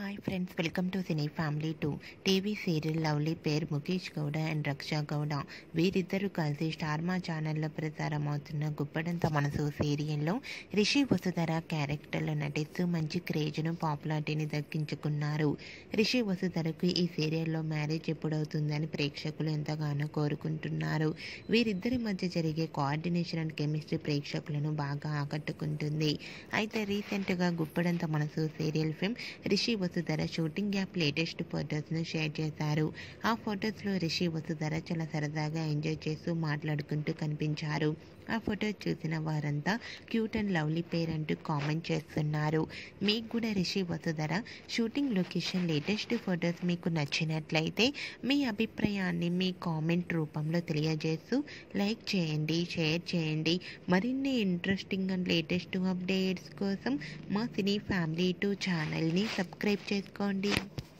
hi friends welcome to cine family two TV serial lovely పేరు Mukesh Gowda and రక్షా గౌడ వీరిద్దరూ కలిసి స్టార్మా ఛానల్లో ప్రసారం అవుతున్న గుప్పడంత మనసు సీరియల్లో రిషి వసుధర క్యారెక్టర్లో నటిస్తూ మంచి క్రేజ్ను పాపులారిటీని దక్కించుకున్నారు రిషి వసుధరకు ఈ సీరియల్లో మ్యారేజ్ ఎప్పుడవుతుందని ప్రేక్షకులు ఎంతగానో కోరుకుంటున్నారు వీరిద్దరి మధ్య జరిగే కోఆర్డినేషన్ అండ్ కెమిస్ట్రీ ప్రేక్షకులను బాగా ఆకట్టుకుంటుంది అయితే రీసెంట్గా Guppedantha Manasu serial film Rishi Vasudhara shooting యాప్ లేటెస్ట్ ఫొటోస్ను షేర్ చేశారు ఆ ఫొటోస్లో రిషి వసుధర చాలా సరదాగా ఎంజాయ్ చేస్తూ మాట్లాడుకుంటూ కనిపించారు ఆ ఫొటోస్ చూసిన వారంతా క్యూట్ అండ్ లవ్లీ పేర్ అంటూ కామెంట్ చేస్తున్నారు మీకు కూడా Rishi Vasudhara shooting location latest photos మీకు నచ్చినట్లయితే మీ అభిప్రాయాన్ని మీ కామెంట్ రూపంలో తెలియజేస్తూ లైక్ చేయండి షేర్ చేయండి మరిన్ని ఇంట్రెస్టింగ్ అండ్ లేటెస్ట్ అప్డేట్స్ కోసం మా సినీ ఫ్యామిలీ టూ ఛానల్ని సబ్స్క్రైబ్ చేసుకోండి